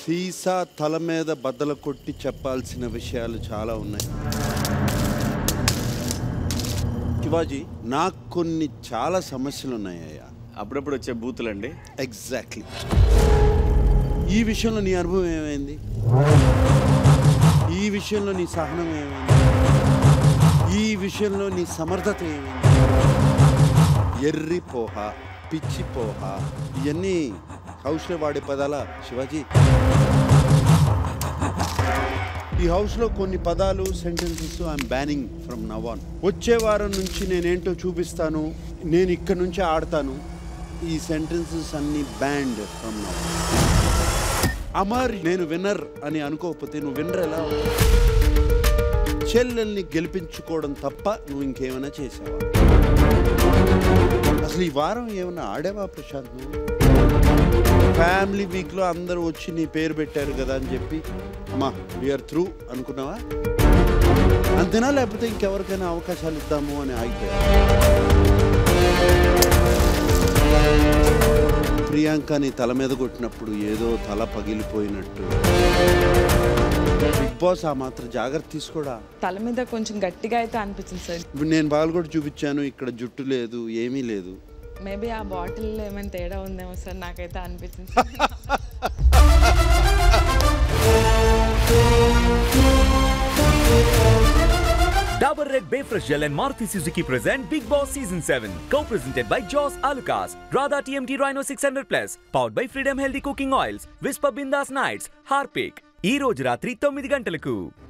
సీసా తల మీద బద్దలు కొట్టి చెప్పాల్సిన విషయాలు చాలా ఉన్నాయి శివాజీ నాకు కొన్ని చాలా సమస్యలు ఉన్నాయ్యా అప్పుడప్పుడు వచ్చే బూతులండి ఎగ్జాక్ట్లీ ఈ విషయంలో నీ అనుభవం ఏమైంది ఈ విషయంలో నీ సహనం ఏమైంది ఈ విషయంలో నీ సమర్థత ఏమైంది ఎర్రి పోహ పిచ్చి పోహ ఇవన్నీ హౌస్లో వాడే పదాల శివాజీ ఈ హౌస్లో కొన్ని పదాలు sentences I'm banning from now on వచ్చే వారం నుంచి నేనేంటో చూపిస్తాను నేను ఇక్కడ నుంచి ఆడతాను ఈ సెంటెన్సెస్ అన్ని బ్యాండ్ ఫ్రమ్ నవ్ అమర్ నేను విన్నర్ అని అనుకోకపోతే నువ్వు విన్నర్ ఎలా అవుతావు? చెల్లెల్ని గెలిపించుకోవడం తప్ప నువ్వు ఇంకేమైనా చేసావా అసలు ఈ వారం ఏమైనా ఆడావా ప్రశాంత్ నువ్వు ఫ్యామిలీ వీక్లో అందరూ వచ్చి నీ పేరు పెట్టారు కదా అని చెప్పి అమ్మా వీఆర్ త్రూ అనుకున్నావా అంతేనా లేకపోతే ఇంకెవరికైనా అవకాశాలు ఇద్దాము అని ఆగిపోయా ప్రియాంకని తల మీద కొట్టినప్పుడు ఏదో తల పగిలిపోయినట్టు బిగ్ బాస్ ఆ మాత్రం జాగ్రత్త తీసుకోడా తల మీద కొంచెం గట్టిగా అయితే అనిపించింది సార్ ఇప్పుడు నేను బాల్ కూడా చూపించాను ఇక్కడ జుట్టు లేదు ఏమీ లేదు మేబీ ఆ బాటిల్ ఏమైనా తేడా ఉందేమో సార్ నాకైతే అనిపించింది Dabur Red Bayfresh Gel and Maruti Suzuki present Big Boss Season 7. Co-presented by Jaws Alucas, Radha TMT Rhino 600 Plus, powered by Freedom Healthy Cooking Oils, Whisper Bindas Nights, Harpic. ఈ రోజు రాత్రి తొమ్మిది గంటలకు